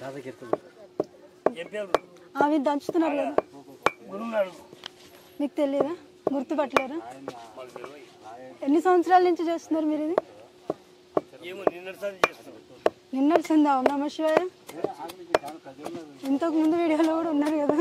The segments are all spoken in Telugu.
ఏం పేరు అవి దంచుతున్నారు కదా గురువున్నాడు మీకు తెలియదా గుర్తుపట్టలేరా మాకు తెలియదు ఎన్ని సంవత్సరాల నుంచి చేస్తున్నారు మీరు ఇది ఏమో నిన్నటిసారి చేస్తాం నిన్నటి సందా ఓం నమ శివాయ ఇంతకు ముందు వీడియోలో కూడా ఉన్నారు కదా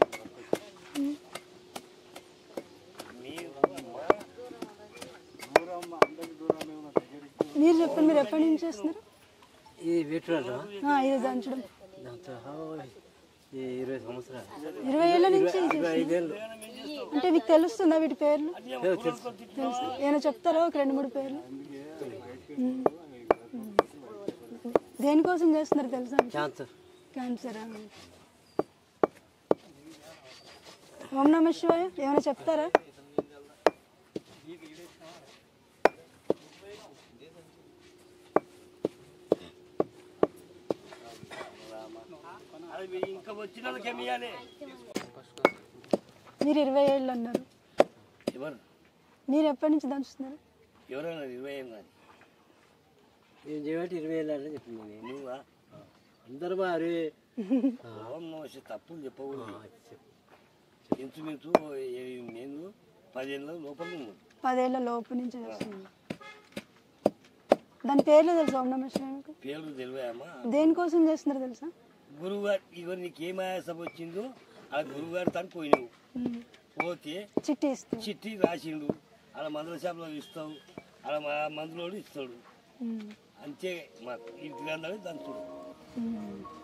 మీరు చెప్పండి మీరు ఎప్పటి నుంచి చేస్తున్నారు ఈ వీటిలో ఆ, ఇది దంచడం దాంతో ఈ ఇరవై సంవత్సరాలు ఇరవై ఏళ్ళ నుంచి ఇది ఇరవై ఐదేళ్ళు అంటే మీకు తెలుస్తుందా వీటి పేర్లు ఏదో తెలుసు తెలుసు ఏమైనా చెప్తారా ఒక రెండు మూడు పేర్లు ఉమ్. ఉమ్. దేనికోసం చేస్తున్నారు తెలుసా క్యాన్సర్ క్యాన్సర్ ఓం నమ శివాయ ఏమైనా చెప్తారా అది మీ ఇంకా వచ్చిన వాళ్ళకి ఏమి ఇవ్వాలి మీరు ఇరవై ఏళ్ళు అన్నారు ఎవరు మీరు ఎప్పటి నుంచి దంచుతున్నారు ఎవరన్నా ఇరవై ఏం కానీ నేను చేయబట్టి ఇరవై ఏళ్ళు అని చెప్పింది నేను నువ్వా అందరూ మరి ఓం నమః శివాయ తప్పులు చెప్పకూడదు ఇంచుమించు ఏ- నేను పదిహేనుల లోపల ఉన్నాను పదేళ్ల లోపు నుంచి చేస్తున్నారు దాని పేర్లు తెలుసా ఓం నమ శివాయ మీకు పేర్లు తెలివాయమ్మా దేనికోసం చేస్తున్నారు తెలుసా గురువుగారు ఇవరు నీకు ఏం ఆయాసం వచ్చిందో ఆ గురువుగారు తను పోయినావు ఉమ్. పోతే చిట్టి ఇస్తుంది చిట్టి రాసిండు అలా మందుల షాప్లో ఇస్తావు అలా మా మందులోడు ఇస్తాడు ఉమ్. అంతే మాకు ఇంటి గంధాలు దంచుడు ఉమ్.